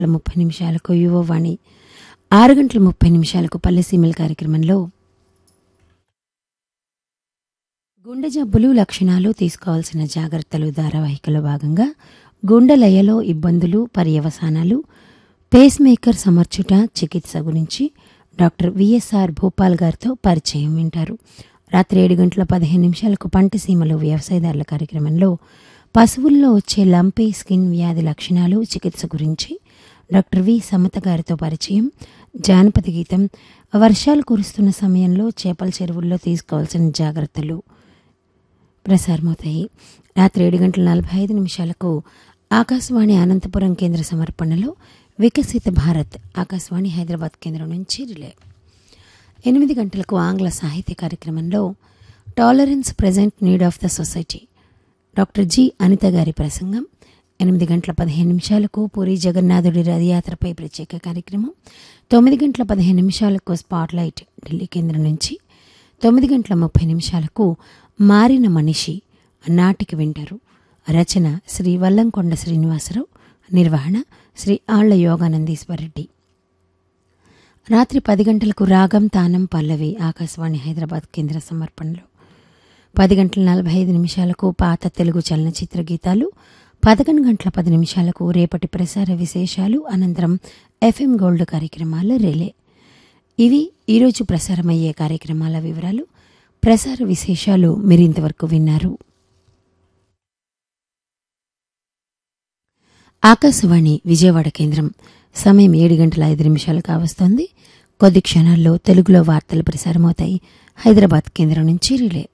ముప్పై నిమిషాలకు యువవాణి ఆరు గంటల ముప్పై నిమిషాలకు పల్లెసీమల కార్యక్రమంలో గుండె జబ్బులు లక్షణాలు తీసుకోవాల్సిన జాగ్రత్తలు ధారావాహికలో భాగంగా గుండె లయలో ఇబ్బందులు పర్యవసానాలు పేస్ మేకర్ సమర్చుట చికిత్స గురించి డాక్టర్ విఎస్ఆర్ భూపాల్ గారితో పరిచయం వింటారు రాత్రి ఏడు గంటల పదిహేను నిమిషాలకు పంటసీమలో వ్యవసాయదారుల కార్యక్రమంలో పశువుల్లో వచ్చే లంపీ స్కిన్ వ్యాధి లక్షణాలు చికిత్స గురించి డాక్టర్ వి సమత గారితో పరిచయం జానపద గీతం వర్షాలు కురుస్తున్న సమయంలో చేపల చెరువుల్లో తీసుకోవాల్సిన జాగ్రత్తలు ప్రసారమవుతాయి రాత్రి ఏడు గంటల నలభై ఐదు నిమిషాలకు ఆకాశవాణి అనంతపురం కేంద్ర సమర్పణలో వికసిత భారత్ ఆకాశవాణి హైదరాబాద్ కేంద్రం నుంచి రిలే ఎనిమిది గంటలకు ఆంగ్ల సాహిత్య కార్యక్రమంలో tolerance present need of the society doctor G Anitha గారి ప్రసంగం ఎనిమిది గంటల పదిహేను నిమిషాలకు పూరి జగన్నాథుడి రథయాత్రపై ప్రత్యేక కార్యక్రమం తొమ్మిది గంటల పదిహేను నిమిషాలకు స్పాట్లైట్ ఢిల్లీ కేంద్రం నుంచి తొమ్మిది గంటల ముప్పై నిమిషాలకు మారిన మనిషి నాటికి వింటారు రచన శ్రీ వల్లంకొండ శ్రీనివాసరావు నిర్వహణ శ్రీ ఆళ్ల యోగానందీశ్వరరెడ్డి రాత్రి పది గంటలకు రాగం తానం పల్లవి ఆకాశవాణి హైదరాబాద్ కేంద్ర సమర్పణలో పది గంటల నలభై ఐదు నిమిషాలకు పాత తెలుగు చలనచిత్ర గీతాలు పదకొండు గంటల పది నిమిషాలకు రేపటి ప్రసార విశేషాలు అనంతరం ఎఫ్ఎం గోల్డ్ కార్యక్రమాల రిలే ఇవి ఈరోజు ప్రసారమయ్యే కార్యక్రమాల వివరాలు ప్రసార విశేషాలు మీరు ఇంతవరకు విన్నారు ఆకాశవాణి విజయవాడ కేంద్రం సమయం ఏడు గంటల ఐదు నిమిషాలు కావస్తోంది కొద్ది క్షణాల్లో తెలుగులో వార్తలు ప్రసారమవుతాయి హైదరాబాద్ కేంద్రం నుంచి రిలే